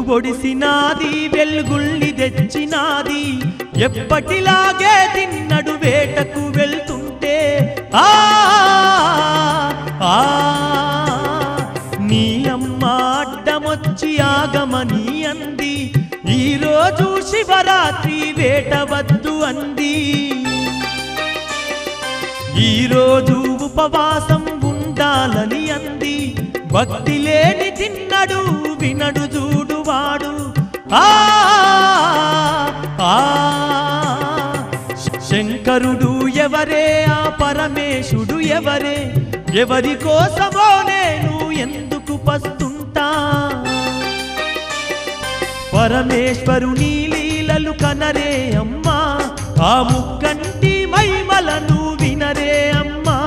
పొడిసినాది వెలుగుల్ని తెచ్చినాది ఎప్పటిలాగే తిన్నడు వేటకు వెళ్తుంటే ఆ ఆ నీ అమ్మ అడ్డమొచ్చి ఆగమని అంది ఈరోజు శివరాత్రి వేట వద్దు అంది ఈరోజు ఉపవాసం ఉండాలని అంది భక్తి లేని తిన్నడు వినడు చూడువాడు ఆ ఆ శంకరుడు ఎవరే ఆ పరమేశుడు ఎవరే ఎవరి కోసమో నేను ఎందుకు పస్తుంటా పరమేశ్వరుని లీలలు కనరే అమ్మా ఆ ముక్కంటి మైమలను వినరే అమ్మా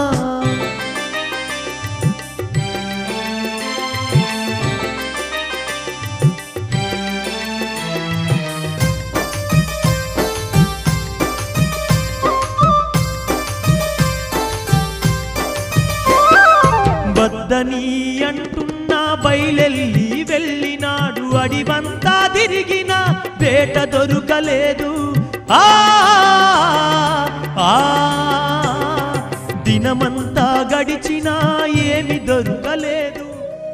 వద్దని అంటున్నా బయలెల్లి వెళ్ళినాడు అడివంతా తిరిగిన వేట దొరకలేదు ఆ ఆ దినమంతా గడిచినా ఏమి దొరకలేదు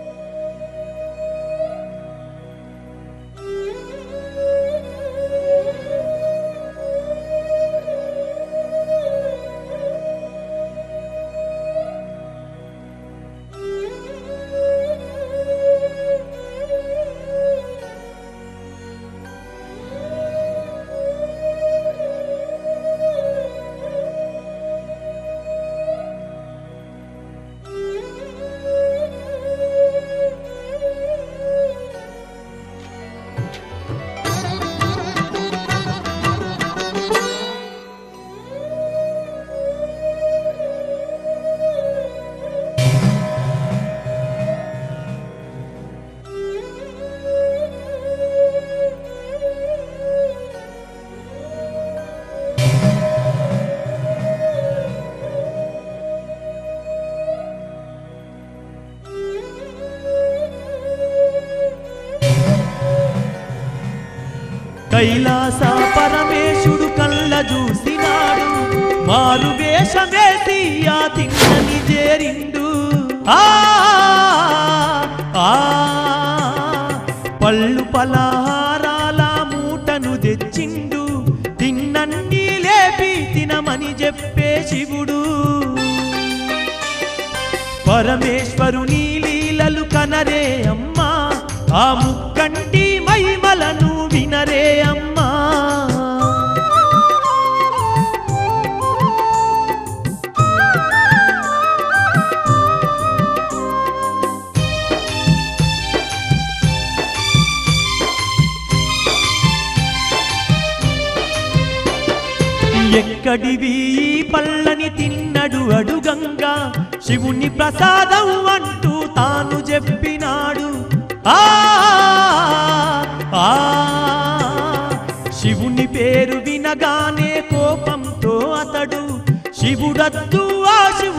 కైలాస పరమేశుడు కళ్ళ చూసినాడు మారు వేషమేసి ఆ తిన్నని చేరిండు ఆ ఆ పళ్ళు పలహారాల మూటను తెచ్చిండు తిన్నన్ని లేపి తినమని చెప్పే శివుడు పరమేశ్వరుని లీలలు కనరే అమ్మా ఆ ముక్కంటి మైమలను వినరే అమ్మా ఎక్కడివి ఈ పళ్ళని తిన్నడు అడుగంగా శివుని ప్రసాదం అంటూ తాను చెప్పినాడు ఆ ఆ శివుని పేరు వినగానే కోపంతో అతడు శివుడద్దు ఆ శివు